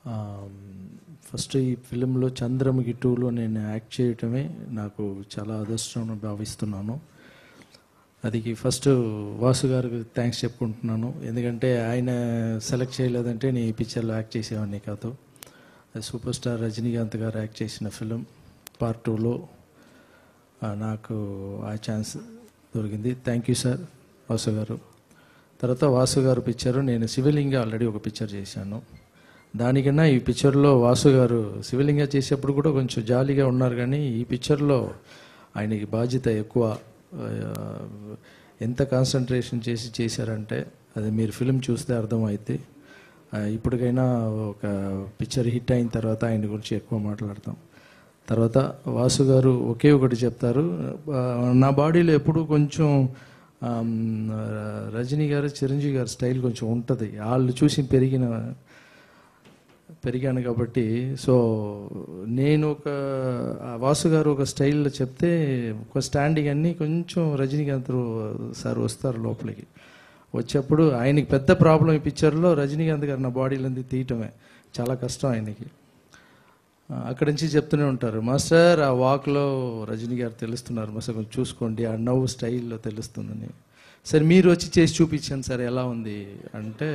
First ఈ ఫిలింలో చంద్రముఖి టూలో నేను యాక్ట్ చేయటమే నాకు చాలా అదృష్టం భావిస్తున్నాను అది ఫస్ట్ వాసు గారికి థ్యాంక్స్ చెప్పుకుంటున్నాను ఎందుకంటే ఆయన సెలెక్ట్ చేయలేదంటే నేను ఈ పిక్చర్లో యాక్ట్ చేసేవాడిని కాదు అది సూపర్ స్టార్ రజనీకాంత్ గారు యాక్ట్ చేసిన ఫిలిం పార్ట్ టూలో నాకు ఆ ఛాన్స్ దొరికింది థ్యాంక్ యూ సార్ వాసు గారు తర్వాత వాసు గారు పిక్చరు నేను శివలింగ ఆల్రెడీ ఒక పిక్చర్ చేశాను దానికన్నా ఈ పిక్చర్లో వాసు గారు శివలింగ చేసేప్పుడు కూడా కొంచెం జాలీగా ఉన్నారు కానీ ఈ పిక్చర్లో ఆయనకి బాధ్యత ఎక్కువ ఆ, ఎంత కాన్సన్ట్రేషన్ చేసి చేశారంటే అది మీరు ఫిలిం చూస్తే అర్థమైతే ఇప్పటికైనా ఒక పిక్చర్ హిట్ అయిన తర్వాత ఆయన గురించి ఎక్కువ మాట్లాడతాం తర్వాత వాసు గారు ఒకే ఒకటి చెప్తారు ఆ, నా బాడీలో ఎప్పుడు కొంచెం ఆమ్, రజనీ గారు చిరంజీవి గారి స్టైల్ కొంచెం ఉంటుంది వాళ్ళు చూసి పెరిగిన పెరిగాను కాబట్టి సో నేను ఒక ఆ వాసు గారు ఒక స్టైల్లో చెప్తే ఒక స్టాండింగ్ అన్ని కొంచెం రజనీకాంత్ సార్ వస్తారు లోపలికి వచ్చేప్పుడు ఆయనకి పెద్ద ప్రాబ్లం ఈ పిక్చర్లో రజనీకాంత్ గారు నా బాడీలో తీయటమే చాలా కష్టం ఆయనకి ఆ, అక్కడి నుంచి చెప్తూనే ఉంటారు మాస్టర్ ఆ వాక్లో రజనీ గారు తెలుస్తున్నారు మాస్టర్ కొంచెం చూసుకోండి ఆ నవ్వు స్టైల్లో తెలుస్తుందని సరే మీరు వచ్చి చేసి చూపించాను సార్ ఎలా ఉంది అంటే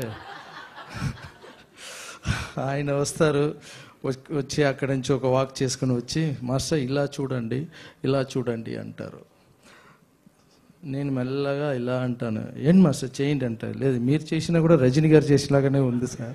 ఆయన వస్తారు వచ్- వచ్చి అక్కడి నుంచి ఒక వాక్ చేసుకుని వచ్చి మాస్టర్ ఇలా చూడండి ఇలా చూడండి అంటారు నేను మెల్లగా ఇలా అంటాను ఏంటి మాస్టర్ చేయండి అంటారు లేదు మీరు చేసినా కూడా రజనీ గారు చేసినాగానే ఉంది సార్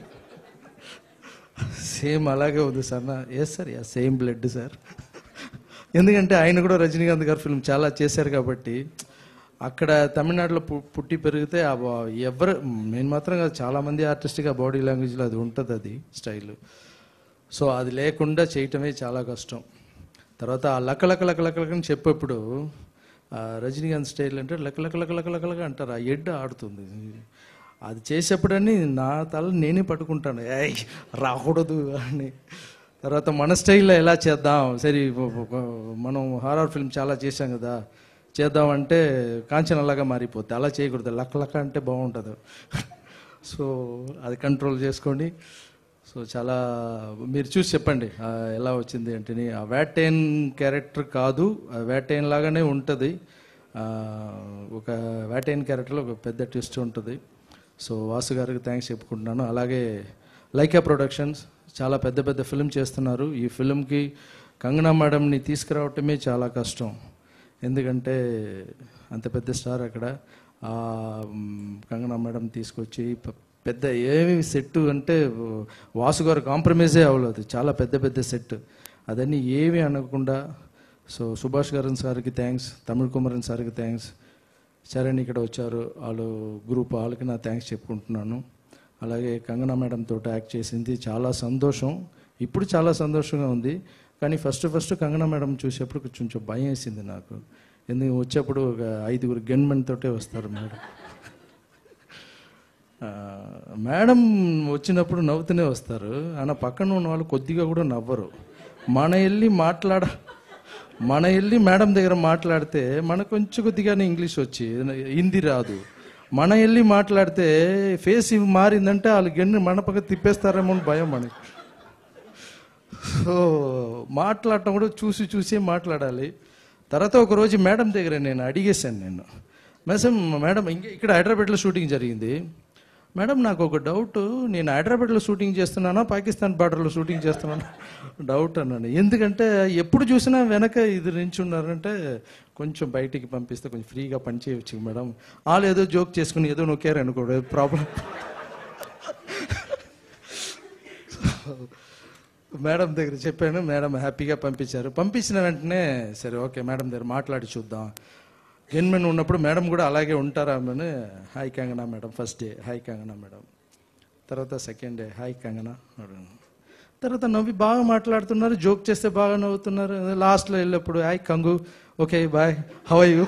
సేమ్ అలాగే ఉంది సార్ నా yes sir yeah same blood sir ఎందుకంటే ఆయన కూడా రజనీకాంత్ గారి ఫిల్మ్ చాలా చేశారు కాబట్టి అక్కడ తమిళనాడులో పు- పుట్టి పెరిగితే ఆ బా- ఎవరు నేను మాత్రం కాదు చాలా మంది ఆర్టిస్ట్గా బాడీ లాంగ్వేజ్లో అది ఉంటుంది అది స్టైల్ సో అది లేకుండా చేయటమే చాలా కష్టం తర్వాత ఆ లక లక లక లక లకని చెప్పేప్పుడు ఆ రజనీకాంత్ స్టైల్ అంటే లక లక లక లక లక లక అంటారు ఆ ఎడ్ ఆడుతుంది అది చేసేప్పుడని నా తల నేనే పట్టుకుంటాను ఏయ్ రాకూడదు అని తర్వాత మన స్టైల్లో ఎలా చేద్దాం సరే మనం హారర్ ఫిల్మ్ చాలా చేశాం కదా చేద్దామంటే కాంచన అలాగా మారిపోద్ది అలా చేయకూడదు లక్క లక్క అంటే బాగుంటుంది సో అది కంట్రోల్ చేసుకోండి సో చాలా మీరు చూసి చెప్పండి ఆ, ఎలా వచ్చింది అంటే ఆ వ్యాటైన్ క్యారెక్టర్ కాదు ఆ వ్యాటైన్ లాగానే ఉంటుంది ఆ, ఒక వ్యాటైన్ క్యారెక్టర్లో ఒక పెద్ద ట్విస్ట్ ఉంటుంది సో వాసు గారికి థ్యాంక్స్ చెప్పుకుంటున్నాను అలాగే లైకా ప్రొడక్షన్స్ చాలా పెద్ద పెద్ద ఫిల్మ్ చేస్తున్నారు ఈ ఫిల్మ్కి కంగనా మేడంని తీసుకురావటమే చాలా కష్టం ఎందుకంటే అంత పెద్ద స్టార్ అక్కడ ఆ, మ్, కంగనా మేడం తీసుకొచ్చి ప- పెద్ద ఏమి సెట్ అంటే వాసు గారు కాంప్రమైజే అవ్వలేదు చాలా పెద్ద పెద్ద సెట్ అదన్నీ ఏమీ అనకుండా సో సుభాష్ గారన్ సార్కి థ్యాంక్స్ తమిళ్ కుమారన్ సార్కి థ్యాంక్స్ చరణ్ ఇక్కడ వచ్చారు వాళ్ళు గ్రూప్ వాళ్ళకి నా థ్యాంక్స్ చెప్పుకుంటున్నాను అలాగే కంగనా మేడం తోటి యాక్ట్ చేసింది చాలా సంతోషం ఇప్పుడు చాలా సంతోషంగా ఉంది కానీ ఫస్ట్ ఫస్ట్ కంగనా మేడం చూసేప్పుడు కొంచెం భయం వేసింది నాకు ఎందుకు వచ్చేప్పుడు ఒక ఐదుగురు గన్మెన్ తోటే వస్తారు మేడం ఆ, మేడం వచ్చినప్పుడు నవ్వుతూనే వస్తారు ఆయన పక్కన ఉన్న వాళ్ళు కొద్దిగా కూడా నవ్వరు మన వెళ్ళి మాట్లాడ మన వెళ్ళి మేడం దగ్గర మాట్లాడితే మనకు కొంచెం కొద్దిగానే ఇంగ్లీష్ వచ్చి హిందీ రాదు మన వెళ్ళి మాట్లాడితే ఫేస్ మారిందంటే వాళ్ళు గెన్ను మన పక్క తిప్పేస్తారేమో అని భయం మనకి సో మాట్లాడటం కూడా చూసి చూసి మాట్లాడాలి తర్వాత ఒక రోజు మేడం దగ్గర నేను అడిగేశాను నేను మేసం మేడం ఇంక ఇక్కడ హైదరాబాద్లో షూటింగ్ జరిగింది మేడం నాకు ఒక డౌట్ నేను హైదరాబాద్లో షూటింగ్ చేస్తున్నానా పాకిస్తాన్ బార్డర్లో షూటింగ్ చేస్తున్నానా డౌట్ అన్నాను ఎందుకంటే ఎప్పుడు చూసినా వెనక ఇది నుంచి ఉన్నారంటే కొంచెం బయటికి పంపిస్తే కొంచెం ఫ్రీగా పని చేయవచ్చు మేడం వాళ్ళు ఏదో జోక్ చేసుకుని ఏదో నొక్కారు అనుకోడు ప్రాబ్లం మేడం దగ్గర చెప్పాను మేడం హ్యాపీగా పంపించారు పంపించిన వెంటనే సరే ఓకే మేడం దగ్గర మాట్లాడి చూద్దాం గెన్మెన్ ఉన్నప్పుడు మేడం కూడా అలాగే ఉంటారా అని hi Kangana madam first day hi Kangana madam తర్వాత సెకండ్ డే హాయ్ కంగనా అన్నాడు. తర్వాత నవ్వి బాగా మాట్లాడుతున్నారు జోక్ చేస్తే బాగా నవ్వుతున్నారు లాస్ట్లో వెళ్ళినప్పుడు hi Kangu okay bye how you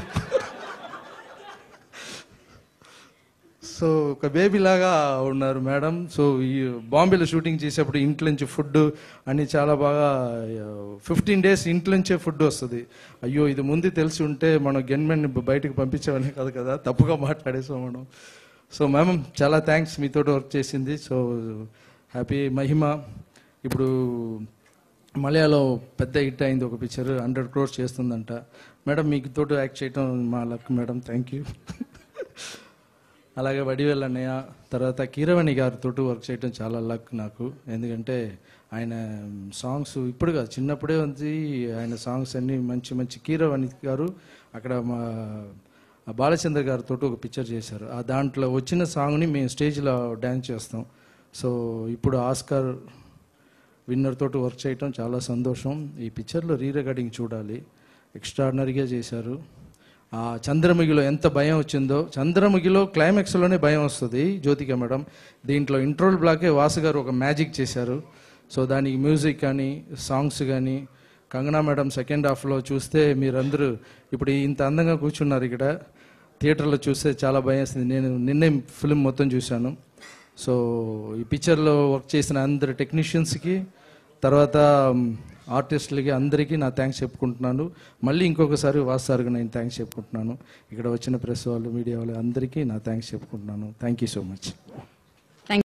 so ఒక బేబీ లాగా ఉన్నారు మేడం సో ఈ బాంబేలో షూటింగ్ చేసేప్పుడు ఇంట్లో నుంచి ఫుడ్ అని చాలా బాగా ఫిఫ్టీన్ డేస్ ఇంట్లో నుంచే ఫుడ్ వస్తుంది అయ్యో ఇది ముందు తెలిసి ఉంటే మనం గెన్మెన్ బయటకు పంపించామని కాదు కదా తప్పుగా మాట్లాడేసాం మనం సో మ్యామ్ చాలా థ్యాంక్స్ మీతో వర్క్ చేసింది సో హ్యాపీ మహిమ ఇప్పుడు మలయాళం పెద్ద హిట్ అయింది ఒక పిక్చర్ హండ్రెడ్ క్రోర్స్ చేస్తుందంట మేడం మీకు తోటి యాక్ట్ చేయటం మా లక్ మేడం థ్యాంక్ యూ అలాగే వడివేల్ అన్నయ్య తర్వాత కీరవాణి గారితో వర్క్ చేయడం చాలా లక్ నాకు ఎందుకంటే ఆయన సాంగ్స్ ఇప్పుడు కాదు చిన్నప్పుడే ఉంది ఆయన సాంగ్స్ అన్నీ మంచి మంచి కీరవాణి గారు అక్కడ మా బాలచంద్ర గారితో ఒక పిక్చర్ చేశారు ఆ దాంట్లో వచ్చిన సాంగ్ని మేము స్టేజ్లో డ్యాన్స్ చేస్తాం సో ఇప్పుడు ఆస్కార్ విన్నర్ తోటి వర్క్ చేయటం చాలా సంతోషం ఈ పిక్చర్లో రీ రికార్డింగ్ చూడాలి ఎక్స్ట్రాడినరీగా చేశారు ఆ చంద్రముఖిలో ఎంత భయం వచ్చిందో చంద్రముఖిలో క్లైమాక్స్లోనే భయం వస్తుంది జ్యోతిక మేడం దీంట్లో ఇంట్రోల్ బ్లాకే వాసు గారు ఒక మ్యాజిక్ చేశారు సో దానికి మ్యూజిక్ కానీ సాంగ్స్ కానీ కంగనా మేడం సెకండ్ హాఫ్లో చూస్తే మీరందరూ ఇప్పుడు ఇంత అందంగా కూర్చున్నారు ఇక్కడ థియేటర్లో చూస్తే చాలా భయం వేస్తుంది నేను నిన్నే ఫిల్మ్ మొత్తం చూశాను సో ఈ పిక్చర్లో వర్క్ చేసిన అందరి టెక్నీషియన్స్కి తర్వాత ఆర్టిస్టులకి అందరికీ నా థ్యాంక్స్ చెప్పుకుంటున్నాను మళ్ళీ ఇంకొకసారి వాస్ సార్కి నేను థ్యాంక్స్ చెప్పుకుంటున్నాను ఇక్కడ వచ్చిన ప్రెస్ వాళ్ళు మీడియా వాళ్ళు అందరికీ నా థ్యాంక్స్ చెప్పుకుంటున్నాను థ్యాంక్ యూ సో మచ్